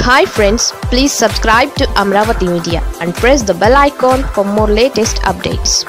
hi friends please subscribe to Amaravati media and press the bell icon for more latest updates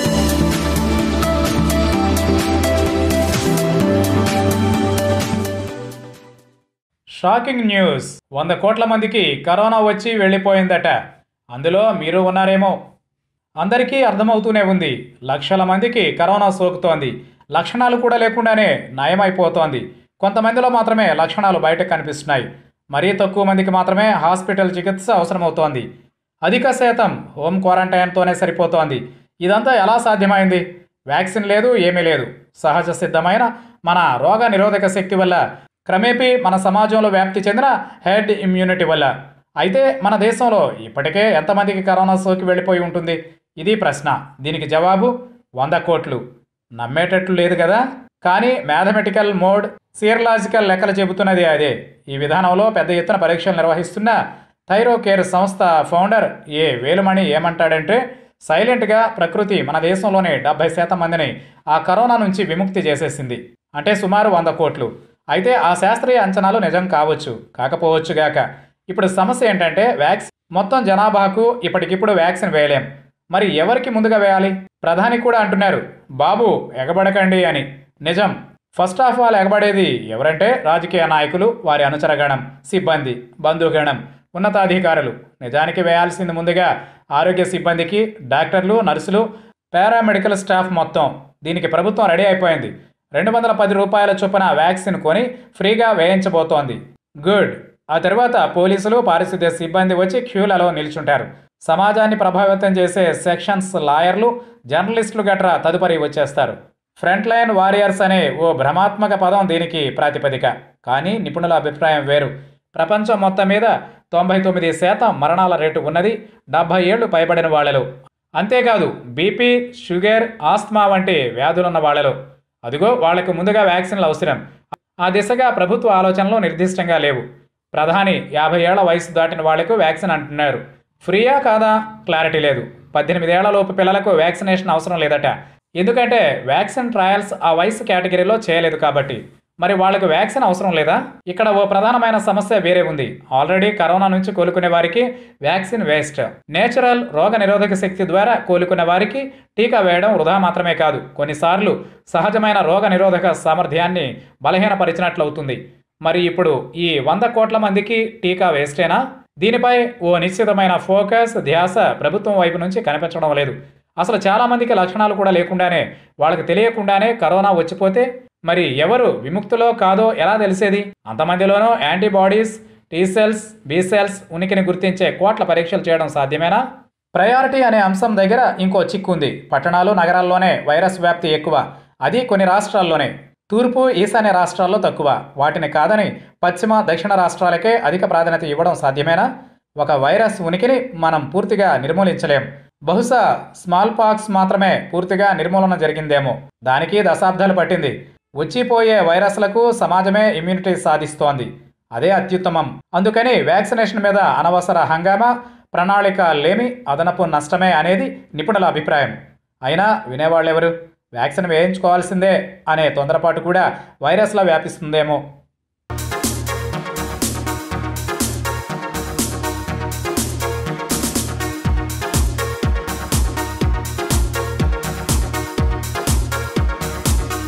shocking news వంద కోట్ల మందికి corona వచ్చి వెళ్ళిపోయిందట అందులో మీరు ఉన్నారేమో అందరికీ అర్థమవుతూనే ఉంది లక్షల మందికి కరోనా సోకుతోంది లక్షణాలు కూడా లేకుండానే నయమైపోతోంది కొంతమందిలో మాత్రమే లక్షణాలు బయటకు కనిపిస్తున్నాయి మరీ తక్కువ మందికి మాత్రమే హాస్పిటల్ చికిత్స అవసరమవుతోంది అధిక శాతం హోమ్ క్వారంటైన్తోనే సరిపోతోంది ఇదంతా ఎలా సాధ్యమైంది వ్యాక్సిన్ లేదు ఏమీ లేదు సహజ సిద్ధమైన మన రోగ నిరోధక శక్తి వల్ల క్రమేపీ మన సమాజంలో వ్యాప్తి చెందిన హెడ్ ఇమ్యూనిటీ వల్ల అయితే మన దేశంలో ఇప్పటికే ఎంతమందికి కరోనా సోకి వెళ్ళిపోయి ఉంటుంది ఇది ప్రశ్న దీనికి జవాబు వంద కోట్లు నమ్మేటట్లు లేదు కదా కానీ మ్యాథమెటికల్ మోడ్ సియర్లాజికల్ లెక్కలు చెబుతున్నది అదే ఈ విధానంలో పెద్ద ఎత్తున పరీక్షలు నిర్వహిస్తున్న థైరో కేర్ సంస్థ ఫౌండర్ ఏ వేలుమణి ఏమంటాడంటే సైలెంట్గా ప్రకృతి మన దేశంలోనే డెబ్బై శాతం మందిని ఆ కరోనా నుంచి విముక్తి చేసేసింది అంటే సుమారు వంద కోట్లు అయితే ఆ శాస్త్రీయ అంచనాలు నిజం కావచ్చు కాకపోవచ్చుగాక ఇప్పుడు సమస్య ఏంటంటే వ్యాక్స్ మొత్తం జనాభాకు ఇప్పటికిప్పుడు వ్యాక్సిన్ వేయలేం మరి ఎవరికి ముందుగా వేయాలి ప్రధాని కూడా అంటున్నారు బాబు ఎగబడకండి అని నిజం ఫస్ట్ ఆఫ్ ఆల్ ఎగబడేది ఎవరంటే రాజకీయ నాయకులు వారి అనుచరగణం సిబ్బంది బంధుగణం ఉన్నతాధికారులు నిజానికి వేయాల్సింది ముందుగా ఆరోగ్య సిబ్బందికి డాక్టర్లు నర్సులు పారామెడికల్ స్టాఫ్ మొత్తం దీనికి ప్రభుత్వం రెడీ అయిపోయింది రెండు వందల పది రూపాయల చొప్పున వ్యాక్సిన్ కొని ఫ్రీగా వేయించబోతోంది గుడ్ ఆ తర్వాత పోలీసులు పారిశుద్ధ్య సిబ్బంది వచ్చి క్యూలలో నిల్చుంటారు సమాజాన్ని ప్రభావితం చేసే సెక్షన్స్ లాయర్లు జర్నలిస్టులు గట్రా తదుపరి వచ్చేస్తారు ఫ్రంట్ లైన్ వారియర్స్ అనే ఓ భ్రమాత్మక పదం దీనికి ప్రాతిపదిక కానీ నిపుణుల అభిప్రాయం వేరు ప్రపంచం మొత్తం మీద తొంభై తొమ్మిది శాతం మరణాల రేటు ఉన్నది డెబ్భై ఏళ్లు పైబడిన వాళ్లలో అంతేకాదు బీపీ షుగర్ ఆస్మా వంటి వ్యాధులున్న వాళ్లలో అదిగో వాళ్లకు ముందుగా వ్యాక్సిన్లు అవసరం ఆ దిశగా ప్రభుత్వ ఆలోచనలు నిర్దిష్టంగా లేవు ప్రధాని యాభై ఏళ్ల వయసు దాటిన వాళ్లకు వ్యాక్సిన్ అంటున్నారు ఫ్రీయా కాదా క్లారిటీ లేదు పద్దెనిమిది లోపు పిల్లలకు వ్యాక్సినేషన్ అవసరం లేదట ఎందుకంటే వ్యాక్సిన్ ట్రయల్స్ ఆ వయసు కేటగిరీలో చేయలేదు కాబట్టి మరి వాళ్ళకు వ్యాక్సిన్ అవసరం లేదా ఇక్కడ ఓ ప్రధానమైన సమస్య వేరే ఉంది ఆల్రెడీ కరోనా నుంచి కోలుకునే వారికి వ్యాక్సిన్ వేస్ట్ నేచురల్ రోగ నిరోధక శక్తి ద్వారా కోలుకునే వారికి టీకా వేయడం వృధా మాత్రమే కాదు కొన్నిసార్లు సహజమైన రోగ నిరోధక సామర్థ్యాన్ని బలహీనపరిచినట్లవుతుంది మరి ఇప్పుడు ఈ వంద కోట్ల మందికి టీకా వేస్టేనా దీనిపై ఓ నిశ్చితమైన ఫోకస్ ధ్యాస ప్రభుత్వం వైపు నుంచి కనిపించడం లేదు అసలు చాలామందికి లక్షణాలు కూడా లేకుండానే వాళ్ళకి తెలియకుండానే కరోనా వచ్చిపోతే మరి ఎవరు విముక్తిలో కాదో ఎలా తెలిసేది అంతమందిలోనూ antibodies T cells B cells ఉనికిని గుర్తించే కోట్ల పరీక్షలు చేయడం సాధ్యమేనా ప్రయారిటీ అనే అంశం దగ్గర ఇంకో చిక్కుంది పట్టణాలు నగరాల్లోనే వైరస్ వ్యాప్తి ఎక్కువ అది కొన్ని రాష్ట్రాల్లోనే తూర్పు ఈశాన్య రాష్ట్రాల్లో తక్కువ వాటిని కాదని పశ్చిమ దక్షిణ రాష్ట్రాలకే అధిక ప్రాధాన్యత ఇవ్వడం సాధ్యమేనా ఒక వైరస్ ఉనికిని మనం పూర్తిగా నిర్మూలించలేం బహుశా స్మాల్ పాక్స్ మాత్రమే పూర్తిగా నిర్మూలన జరిగిందేమో దానికి దశాబ్దాలు పట్టింది వచ్చిపోయే వైరస్లకు సమాజమే ఇమ్యూనిటీ సాధిస్తోంది అదే అత్యుత్తమం అందుకని వ్యాక్సినేషన్ మీద అనవసర హంగామా ప్రణాళిక లేమి అదనపు నష్టమే అనేది నిపుణుల అభిప్రాయం అయినా వినేవాళ్ళెవరు వ్యాక్సిన్ వేయించుకోవాల్సిందే అనే తొందరపాటు కూడా వైరస్లా వ్యాపిస్తుందేమో